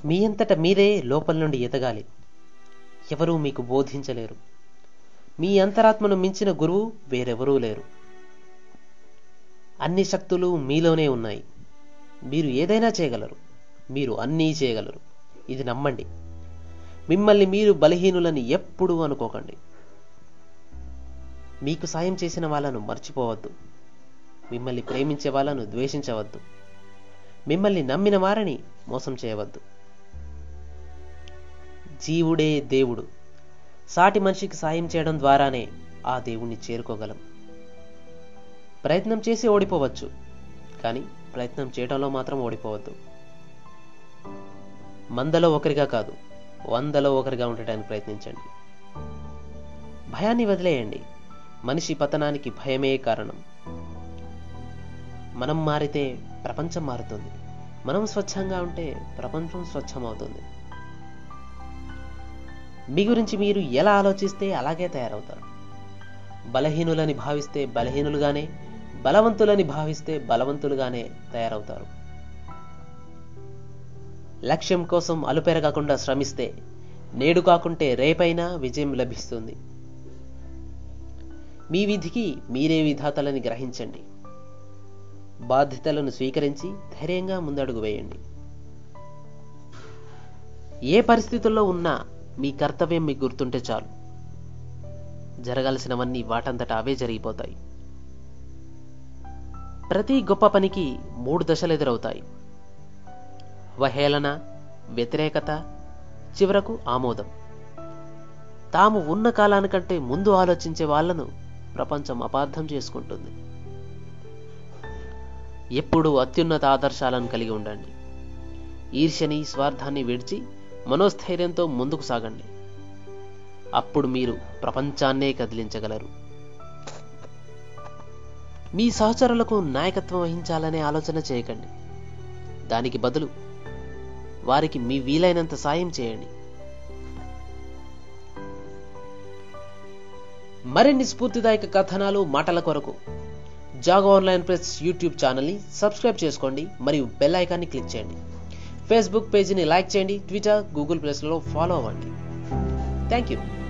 మీ అంతట మీరే లోపల నుండి ఎదగాలి ఎవరూ మీకు బోధించలేరు మీ అంతరాత్మను మించిన గురువు వేరెవరూ లేరు అన్ని శక్తులు మీలోనే ఉన్నాయి మీరు ఏదైనా చేయగలరు మీరు అన్నీ చేయగలరు ఇది నమ్మండి మిమ్మల్ని మీరు బలహీనులని ఎప్పుడూ అనుకోకండి మీకు సాయం చేసిన వాళ్ళను మర్చిపోవద్దు మిమ్మల్ని ప్రేమించే వాళ్ళను ద్వేషించవద్దు మిమ్మల్ని నమ్మిన వారిని మోసం చేయవద్దు జీవుడే దేవుడు సాటి మనిషికి సాయం చేయడం ద్వారానే ఆ దేవుణ్ణి చేరుకోగలం ప్రయత్నం చేసి ఓడిపోవచ్చు కానీ ప్రయత్నం చేయడంలో మాత్రం ఓడిపోవద్దు మందలో ఒకరిగా కాదు వందలో ఒకరిగా ఉండటానికి ప్రయత్నించండి భయాన్ని వదిలేయండి మనిషి పతనానికి భయమే కారణం మనం మారితే ప్రపంచం మారుతుంది మనం స్వచ్ఛంగా ఉంటే ప్రపంచం స్వచ్ఛమవుతుంది మీ గురించి మీరు ఎలా ఆలోచిస్తే అలాగే తయారవుతారు బలహీనులని భావిస్తే బలహీనులుగానే బలవంతులని భావిస్తే బలవంతులుగానే తయారవుతారు లక్ష్యం కోసం అలుపెరగకుండా శ్రమిస్తే నేడు కాకుంటే రేపైనా విజయం లభిస్తుంది మీ విధికి మీరే విధాతలని గ్రహించండి బాధ్యతలను స్వీకరించి ధైర్యంగా ముందడుగు వేయండి ఏ పరిస్థితుల్లో ఉన్నా మీ కర్తవ్యం మీకు గుర్తుంటే చాలు జరగాల్సినవన్నీ వాటంతట అవే జరిగిపోతాయి ప్రతి గొప్ప పనికి మూడు దశలు ఎదురవుతాయి అవహేళన వ్యతిరేకత చివరకు ఆమోదం తాము ఉన్న కాలానికంటే ముందు ఆలోచించే వాళ్లను ప్రపంచం అపార్థం చేసుకుంటుంది ఎప్పుడూ అత్యున్నత ఆదర్శాలను కలిగి ఉండండి ఈర్ష్యని స్వార్థాన్ని విడిచి మనోస్థైర్యంతో ముందుకు సాగండి అప్పుడు మీరు ప్రపంచాన్నే కదిలించగలరు మీ సహచరులకు నాయకత్వం వహించాలనే ఆలోచన చేయకండి దానికి బదులు వారికి మీ వీలైనంత సాయం చేయండి మరిన్ని స్ఫూర్తిదాయక కథనాలు మాటల కొరకు జాగో ఆన్లైన్ ప్రెస్ యూట్యూబ్ ఛానల్ని సబ్స్క్రైబ్ చేసుకోండి మరియు బెల్ ఐకాన్ని క్లిక్ చేయండి ఫేస్బుక్ పేజీని లైక్ చేయండి ట్విట్టర్ గూగుల్ ప్లస్లో ఫాలో అవ్వండి థ్యాంక్ యూ